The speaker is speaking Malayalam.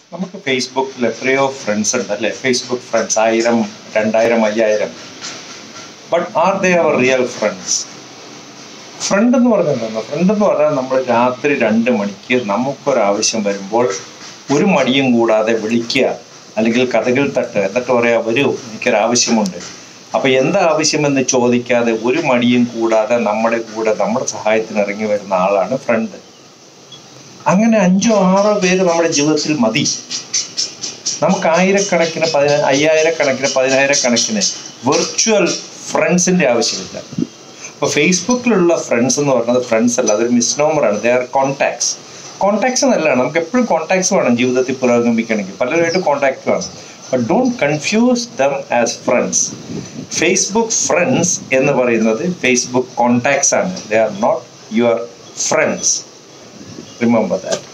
നമുക്ക് ഫേസ്ബുക്കിൽ എത്രയോ ഫ്രണ്ട്സ് ഉണ്ട് അല്ലേ ഫേസ്ബുക്ക് ഫ്രണ്ട്സ് ആയിരം രണ്ടായിരം അയ്യായിരം ബട്ട് ആർ ദേ അവർ റിയൽ ഫ്രണ്ട്സ് ഫ്രണ്ട് എന്ന് പറഞ്ഞാൽ എന്താ ഫ്രണ്ട് എന്ന് പറഞ്ഞാൽ നമ്മൾ രാത്രി രണ്ട് മണിക്ക് നമുക്കൊരാവശ്യം വരുമ്പോൾ ഒരു മടിയും കൂടാതെ വിളിക്കുക അല്ലെങ്കിൽ കഥകൾ തട്ട് എന്നിട്ട് പറയാ വരൂ എനിക്കൊരാവശ്യമുണ്ട് അപ്പൊ എന്താ ആവശ്യമെന്ന് ചോദിക്കാതെ ഒരു മടിയും കൂടാതെ നമ്മുടെ കൂടെ നമ്മുടെ സഹായത്തിന് ഇറങ്ങി വരുന്ന ആളാണ് ഫ്രണ്ട് അങ്ങനെ അഞ്ചോ ആറോ പേര് നമ്മുടെ ജീവിതത്തിൽ മതി നമുക്ക് ആയിരക്കണക്കിന് പതിന അയ്യായിരക്കണക്കിന് പതിനായിരക്കണക്കിന് വെർച്വൽ ഫ്രണ്ട്സിന്റെ ആവശ്യമില്ല അപ്പൊ ഫേസ്ബുക്കിലുള്ള ഫ്രണ്ട്സ് എന്ന് പറയുന്നത് ഫ്രണ്ട്സ് അല്ല അതൊരു മിസ്നോമറാണ് ദേ ആർ കോൺടാക്ട്സ് കോൺടാക്ട്സ് നല്ലതാണ് നമുക്ക് എപ്പോഴും കോൺടാക്ട്സ് വേണം ജീവിതത്തിൽ പുരോഗമിക്കണമെങ്കിൽ പലരുമായിട്ട് കോൺടാക്ട് വേണം but don't confuse them as friends facebook friends എന്ന് പറയുന്നത് ഫേസ്ബുക്ക് കോൺടാക്ട്സ് ആണ് they are not your friends remember that